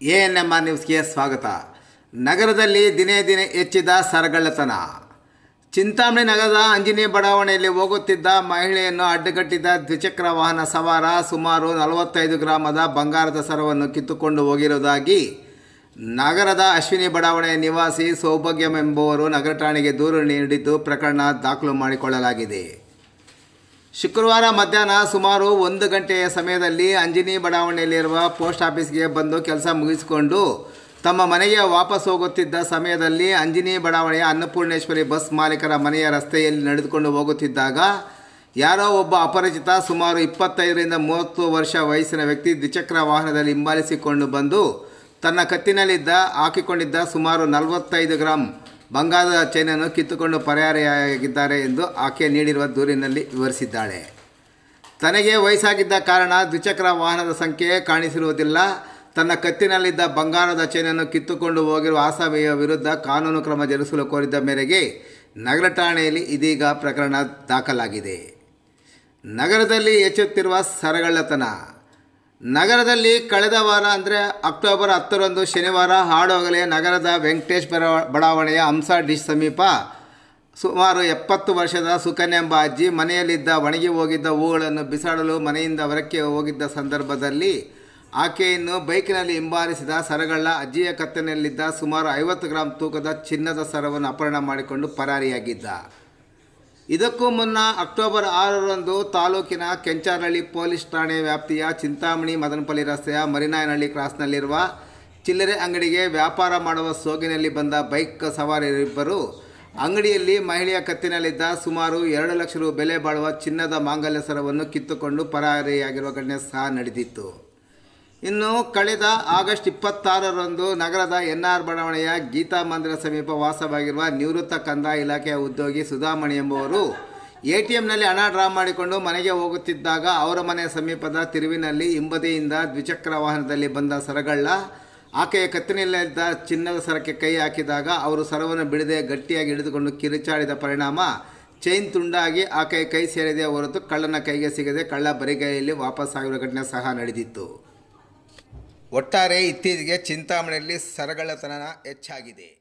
A N M R ನ್ಯೂಸ್ಗೆ ಸ್ವಾಗತ ನಗರದಲ್ಲಿ ದಿನೇ ದಿನೇ ಹೆಚ್ಚಿದ ಸರಗಳ್ಳತನ ಚಿಂತಾಮಣಿ ನಗರದ ಅಂಜನಿ ಬಡಾವಣೆಯಲ್ಲಿ ಹೋಗುತ್ತಿದ್ದ ಮಹಿಳೆಯನ್ನು ಅಡ್ಡಗಟ್ಟಿದ್ದ ದ್ವಿಚಕ್ರ ವಾಹನ ಸವಾರ ಸುಮಾರು ನಲವತ್ತೈದು ಗ್ರಾಮದ ಬಂಗಾರದ ಸರವನ್ನು ಕಿತ್ತುಕೊಂಡು ಹೋಗಿರುವುದಾಗಿ ನಗರದ ಅಶ್ವಿನಿ ಬಡಾವಣೆಯ ನಿವಾಸಿ ಸೌಭಾಗ್ಯಂ ಎಂಬುವರು ನಗರ ಠಾಣೆಗೆ ದೂರು ನೀಡಿದ್ದು ಪ್ರಕರಣ ದಾಖಲು ಮಾಡಿಕೊಳ್ಳಲಾಗಿದೆ ಶುಕ್ರವಾರ ಮಧ್ಯಾಹ್ನ ಸುಮಾರು ಒಂದು ಗಂಟೆಯ ಸಮಯದಲ್ಲಿ ಅಂಜನಿ ಬಡಾವಣೆಯಲ್ಲಿರುವ ಪೋಸ್ಟ್ ಆಫೀಸ್ಗೆ ಬಂದು ಕೆಲಸ ಮುಗಿಸಿಕೊಂಡು ತಮ್ಮ ಮನೆಗೆ ವಾಪಸ್ ಹೋಗುತ್ತಿದ್ದ ಸಮಯದಲ್ಲಿ ಅಂಜನಿ ಬಡಾವಣೆಯ ಅನ್ನಪೂರ್ಣೇಶ್ವರಿ ಬಸ್ ಮಾಲೀಕರ ಮನೆಯ ರಸ್ತೆಯಲ್ಲಿ ನಡೆದುಕೊಂಡು ಹೋಗುತ್ತಿದ್ದಾಗ ಯಾರೋ ಒಬ್ಬ ಅಪರಿಚಿತ ಸುಮಾರು ಇಪ್ಪತ್ತೈದರಿಂದ ಮೂವತ್ತು ವರ್ಷ ವಯಸ್ಸಿನ ವ್ಯಕ್ತಿ ದ್ವಿಚಕ್ರ ವಾಹನದಲ್ಲಿ ಹಿಂಬಾಲಿಸಿಕೊಂಡು ಬಂದು ತನ್ನ ಕತ್ತಿನಲ್ಲಿದ್ದ ಹಾಕಿಕೊಂಡಿದ್ದ ಸುಮಾರು ನಲವತ್ತೈದು ಗ್ರಾಂ ಬಂಗಾರದ ಚೈನನ್ನು ಕಿತ್ತುಕೊಂಡು ಪರಾರಿಯಾಗಿದ್ದಾರೆ ಎಂದು ಆಕೆ ನೀಡಿರುವ ದೂರಿನಲ್ಲಿ ವಿವರಿಸಿದ್ದಾಳೆ ತನಗೆ ವಯಸ್ಸಾಗಿದ್ದ ಕಾರಣ ದ್ವಿಚಕ್ರ ವಾಹನದ ಸಂಖ್ಯೆ ಕಾಣಿಸಿರುವುದಿಲ್ಲ ತನ್ನ ಕತ್ತಿನಲ್ಲಿದ್ದ ಬಂಗಾರದ ಚೈನನ್ನು ಕಿತ್ತುಕೊಂಡು ಹೋಗಿರುವ ಆಸಾಮಿಯ ವಿರುದ್ಧ ಕಾನೂನು ಕ್ರಮ ಜರುಗಿಸಲು ಕೋರಿದ್ದ ಮೇರೆಗೆ ನಗರ ಠಾಣೆಯಲ್ಲಿ ಇದೀಗ ಪ್ರಕರಣ ದಾಖಲಾಗಿದೆ ನಗರದಲ್ಲಿ ಹೆಚ್ಚುತ್ತಿರುವ ಸರಗಳ್ಳತನ ನಗರದಲ್ಲಿ ಕಳೆದ ವಾರ ಅಂದರೆ ಅಕ್ಟೋಬರ್ ಹತ್ತರಂದು ಶನಿವಾರ ಹಾಡೋಗಲೇ ನಗರದ ವೆಂಕಟೇಶ್ ಬರ- ಬಡಾವಣೆಯ ಹಂಸ ಡಿಶ್ ಸಮೀಪ ಸುಮಾರು ಎಪ್ಪತ್ತು ವರ್ಷದ ಸುಕನ್ಯ ಎಂಬ ಅಜ್ಜಿ ಮನೆಯಲ್ಲಿದ್ದ ಒಣಗಿ ಹೋಗಿದ್ದ ಹೂಗಳನ್ನು ಬಿಸಾಡಲು ಮನೆಯಿಂದ ಹೊರಕ್ಕೆ ಹೋಗಿದ್ದ ಸಂದರ್ಭದಲ್ಲಿ ಆಕೆಯನ್ನು ಬೈಕಿನಲ್ಲಿ ಹಿಂಬಾಲಿಸಿದ ಸರಗಳ್ಳ ಅಜ್ಜಿಯ ಕತ್ತನಲ್ಲಿದ್ದ ಸುಮಾರು ಐವತ್ತು ಗ್ರಾಂ ತೂಕದ ಚಿನ್ನದ ಸರವನ್ನು ಅಪಹರಣ ಮಾಡಿಕೊಂಡು ಪರಾರಿಯಾಗಿದ್ದ ಇದಕ್ಕೂ ಮುನ್ನ ಅಕ್ಟೋಬರ್ ಆರರಂದು ತಾಲೂಕಿನ ಕೆಂಚಾರಹಳ್ಳಿ ಪೊಲೀಸ್ ಠಾಣೆ ವ್ಯಾಪ್ತಿಯ ಚಿಂತಾಮಣಿ ಮದನಪಲ್ಲಿ ರಸ್ತೆಯ ಮರಿನಾಯನಹಳ್ಳಿ ಕ್ರಾಸ್ನಲ್ಲಿರುವ ಚಿಲ್ಲರೆ ಅಂಗಡಿಗೆ ವ್ಯಾಪಾರ ಮಾಡುವ ಸೋಗಿನಲ್ಲಿ ಬಂದ ಬೈಕ್ ಸವಾರರಿಬ್ಬರು ಅಂಗಡಿಯಲ್ಲಿ ಮಹಿಳೆಯ ಕತ್ತಿನಲ್ಲಿದ್ದ ಸುಮಾರು ಎರಡು ಲಕ್ಷ ರು ಬೆಲೆ ಬಾಳುವ ಚಿನ್ನದ ಮಾಂಗಲ್ಯ ಸರವನ್ನು ಕಿತ್ತುಕೊಂಡು ಪರಾರಿಯಾಗಿರುವ ಘಟನೆ ಸಹ ನಡೆದಿತ್ತು ಇನ್ನು ಕಳೆದ ಆಗಸ್ಟ್ ಇಪ್ಪತ್ತಾರರಂದು ನಗರದ ಎನ್ ಆರ್ ಬಡಾವಣೆಯ ಗೀತಾ ಮಂದಿರ ಸಮೀಪ ವಾಸವಾಗಿರುವ ನಿವೃತ್ತ ಕಂದಾಯ ಇಲಾಖೆಯ ಉದ್ಯೋಗಿ ಸುಧಾಮಣಿ ಎಂಬುವರು ಎ ಟಿ ಎಂನಲ್ಲಿ ಹಣ ಡ್ರಾ ಮಾಡಿಕೊಂಡು ಮನೆಗೆ ಹೋಗುತ್ತಿದ್ದಾಗ ಅವರ ಮನೆಯ ಸಮೀಪದ ತಿರುವಿನಲ್ಲಿ ಹಿಂಬದಿಯಿಂದ ದ್ವಿಚಕ್ರ ವಾಹನದಲ್ಲಿ ಬಂದ ಸರಗಳ್ಳ ಆಕೆಯ ಕತ್ತಿನಲ್ಲಿದ್ದ ಚಿನ್ನದ ಸರಕ್ಕೆ ಕೈ ಹಾಕಿದಾಗ ಅವರು ಸರವನ್ನು ಬಿಡದೆ ಗಟ್ಟಿಯಾಗಿ ಹಿಡಿದುಕೊಂಡು ಕಿರುಚಾಡಿದ ಪರಿಣಾಮ ಚೈನ್ ತುಂಡಾಗಿ ಆಕೆಯ ಕೈ ಸೇರಿದೆ ಹೊರತು ಕಳ್ಳನ ಕೈಗೆ ಸಿಗದೆ ಕಳ್ಳ ಬರಿಗೈಯಲ್ಲಿ ವಾಪಸ್ ಆಗಿರುವ ಘಟನೆ ಸಹ ನಡೆದಿತ್ತು ಒಟ್ಟಾರೆ ಇತ್ತೀಚೆಗೆ ಚಿಂತಾಮಣಿಯಲ್ಲಿ ಸರಗಳ್ಳತನ ಹೆಚ್ಚಾಗಿದೆ